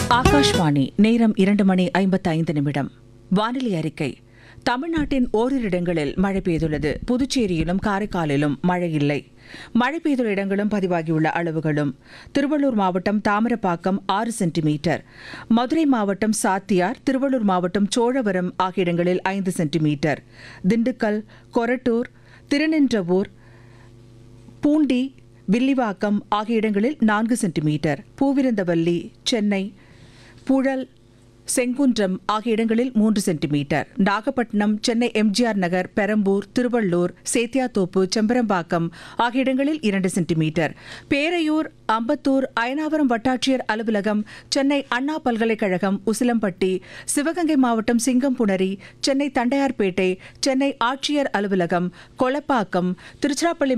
ஆகாஷ்வாணி நேரம் இரண்டு மணி ஐம்பத்தைந்து நிமிடம் வானிலை அறிக்கை தமிழ்நாட்டின் ஓரிரு இடங்களில் மழை பெய்துள்ளது புதுச்சேரியிலும் காரைக்காலிலும் மழை இல்லை மழை பெய்துள்ள இடங்களும் பதிவாகியுள்ள அளவுகளும் திருவள்ளூர் மாவட்டம் தாமிரப்பாக்கம் ஆறு சென்டிமீட்டர் மதுரை மாவட்டம் சாத்தியார் திருவள்ளூர் மாவட்டம் சோழவரம் ஆகிய இடங்களில் ஐந்து சென்டிமீட்டர் திண்டுக்கல் கொரட்டூர் திருநின்றவூர் பூண்டி வில்லிவாக்கம் ஆகிய இடங்களில் நான்கு சென்டிமீட்டர் பூவிருந்தவல்லி சென்னை புழல் செங்குன்றம் ஆகிய இடங்களில் மூன்று சென்டிமீட்டர் நாகப்பட்டினம் சென்னை எம்ஜிஆர் நகர் பெரம்பூர் திருவள்ளூர் சேத்தியாத்தோப்பு செம்பரம்பாக்கம் ஆகிய இடங்களில் இரண்டு சென்டிமீட்டர் பேரையூர் அம்பத்தூர் அயனாவரம் வட்டாட்சியர் அலுவலகம் சென்னை அண்ணா பல்கலைக்கழகம் உசிலம்பட்டி சிவகங்கை மாவட்டம் சிங்கம்புணரி சென்னை தண்டையார்பேட்டை சென்னை ஆட்சியர் அலுவலகம் கொளப்பாக்கம் திருச்சிராப்பள்ளி